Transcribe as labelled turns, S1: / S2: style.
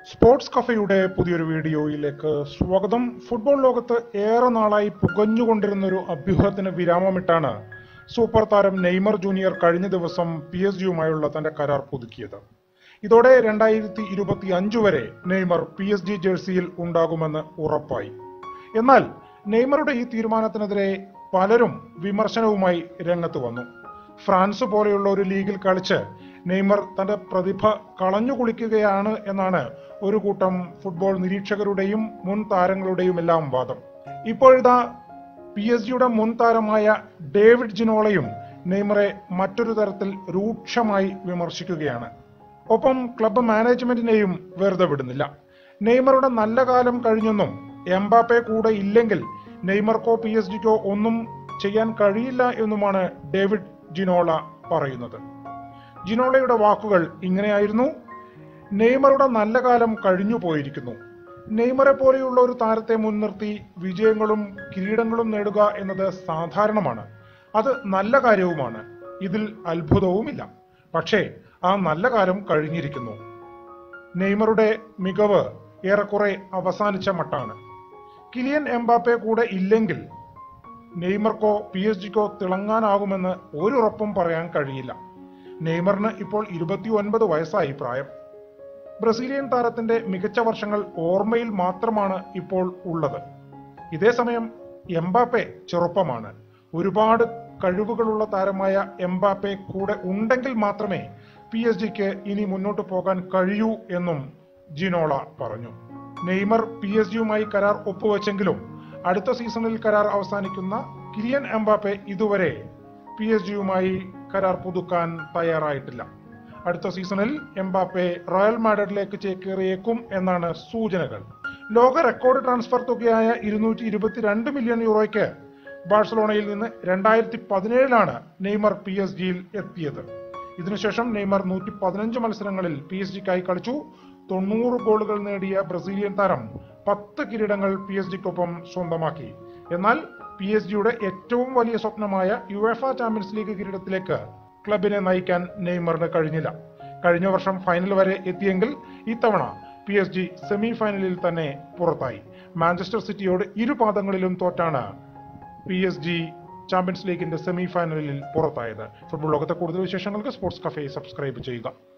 S1: sports കഫയുടെ പുതിയൊരു വീഡിയോയിലേക്ക് സ്വാഗതം ഫുട്ബോൾ ലോകത്ത് ഏറെ നാളായി പുകഞ്ഞുകൊണ്ടിരുന്ന ഒരു അഭ്യൂഹത്തിന് വിരാമമിട്ടാണ് സൂപ്പർ താരം നെയ്മർ ജൂനിയർ കഴിഞ്ഞ ദിവസം പി എസ് ജിയുമായുള്ള തന്റെ കരാർ പുതുക്കിയത് ഇതോടെ രണ്ടായിരത്തി ഇരുപത്തി അഞ്ച് വരെ നെയ്മർ പി എസ് ജി ജേഴ്സിയിൽ ഉണ്ടാകുമെന്ന് ഉറപ്പായി എന്നാൽ നെയ്മറുടെ ഈ തീരുമാനത്തിനെതിരെ പലരും വിമർശനവുമായി രംഗത്ത് വന്നു ഫ്രാൻസ് പോലെയുള്ള ഒരു ലീഗിൽ കളിച്ച് നെയ്മർ തന്റെ പ്രതിഭ കളഞ്ഞു കുളിക്കുകയാണ് എന്നാണ് ഒരു കൂട്ടം ഫുട്ബോൾ നിരീക്ഷകരുടെയും മുൻ താരങ്ങളുടെയും എല്ലാം വാദം ഇപ്പോഴിതാ പി എസ് ജിയുടെ മുൻ താരമായ ഡേവിഡ് ജിനോളയും നെയ്മറെ മറ്റൊരു തരത്തിൽ രൂക്ഷമായി വിമർശിക്കുകയാണ് ഒപ്പം ക്ലബ്ബ് മാനേജ്മെന്റിനെയും വെറുതെ വിടുന്നില്ല നെയ്മറുടെ നല്ല കാലം കഴിഞ്ഞെന്നും എംബാപ്പെ കൂടെ ഇല്ലെങ്കിൽ നെയ്മർക്കോ പി എസ് ജിക്കോ ഒന്നും ചെയ്യാൻ കഴിയില്ല എന്നുമാണ് ഡേവിഡ് ജിനോള പറയുന്നത് ജിനോളയുടെ വാക്കുകൾ ഇങ്ങനെയായിരുന്നു നെയ്മറുടെ നല്ല കാലം കഴിഞ്ഞു പോയിരിക്കുന്നു നെയ്മറെ പോലെയുള്ള ഒരു താരത്തെ മുൻനിർത്തി വിജയങ്ങളും കിരീടങ്ങളും നേടുക എന്നത് സാധാരണമാണ് അത് നല്ല കാര്യവുമാണ് ഇതിൽ അത്ഭുതവുമില്ല പക്ഷേ ആ നല്ല കാലം കഴിഞ്ഞിരിക്കുന്നു നെയ്മറുടെ മികവ് ഏറെക്കുറെ അവസാനിച്ച മട്ടാണ് കിലിയൻ എംബാപ്പെ കൂടെ ഇല്ലെങ്കിൽ നെയ്മർക്കോ പി എസ് ജിക്കോ തിളങ്ങാനാകുമെന്ന് ഒരു ഉറപ്പും പറയാൻ കഴിയില്ല നെയ്മറിന് ഇപ്പോൾ ഇരുപത്തി ഒൻപത് വയസ്സായി പ്രായം ബ്രസീലിയൻ താരത്തിന്റെ മികച്ച വർഷങ്ങൾ ഓർമ്മയിൽ മാത്രമാണ് ഇപ്പോൾ ഉള്ളത് ഇതേസമയം എംബാപ്പെ ചെറുപ്പമാണ് ഒരുപാട് കഴിവുകളുള്ള താരമായ എംബാപ്പെ കൂടെ ഉണ്ടെങ്കിൽ മാത്രമേ പി എസ് ജിക്ക് ഇനി മുന്നോട്ട് പോകാൻ കഴിയൂ എന്നും ജിനോള പറഞ്ഞു നെയ്മർ പി എസ് ജിയുമായി കരാർ ഒപ്പുവെച്ചെങ്കിലും അടുത്ത സീസണിൽ കരാർ അവസാനിക്കുന്ന കിലിയൻ എംബാപ്പെ ഇതുവരെ പി എസ് ജിയുമായി കരാർ പുതുക്കാൻ തയ്യാറായിട്ടില്ല അടുത്ത സീസണിൽ എംബാപ്പെ റയൽ മാഡ്രിഡിലേക്ക് ചേക്കേറിയേക്കും എന്നാണ് സൂചനകൾ ലോക റെക്കോർഡ് ട്രാൻസ്ഫർ തുകയായ ഇരുന്നൂറ്റി ഇരുപത്തിരണ്ട് മില്യൺ യൂറോയ്ക്ക് ബാഴ്സലോണയിൽ നിന്ന് രണ്ടായിരത്തി പതിനേഴിലാണ് നെയ്മർ പി എസ് ജിയിൽ എത്തിയത് ഇതിനുശേഷം നെയ്മർ നൂറ്റി പതിനഞ്ച് മത്സരങ്ങളിൽ പി എസ് ജിക്കായി കളിച്ചു തൊണ്ണൂറ് ഗോളുകൾ നേടിയ ബ്രസീലിയൻ താരം പത്ത് കിരീടങ്ങൾ പി എസ് ജിക്കൊപ്പം സ്വന്തമാക്കി എന്നാൽ പി എസ് ജിയുടെ ഏറ്റവും വലിയ സ്വപ്നമായ യുഎഫ ചാമ്പ്യൻസ് ലീഗ് കിരീടത്തിലേക്ക് ക്ലബിനെ നയിക്കാൻ നെയ്മറിന് കഴിഞ്ഞില്ല കഴിഞ്ഞ വർഷം ഫൈനൽ വരെ എത്തിയെങ്കിൽ ഇത്തവണ പി എസ് ജി സെമി ഫൈനലിൽ തന്നെ പുറത്തായി മാഞ്ചസ്റ്റർ സിറ്റിയോട് ഇരു പാദങ്ങളിലും തോറ്റാണ് പി എസ് ജി ചാമ്പ്യൻസ് ലീഗിന്റെ സെമി ഫൈനലിൽ പുറത്തായത് ഫുട്ബോൾ ലോകത്തെ കൂടുതൽ വിശേഷങ്ങൾക്ക് സ്പോർട്സ് കഫേ സബ്സ്ക്രൈബ് ചെയ്യുക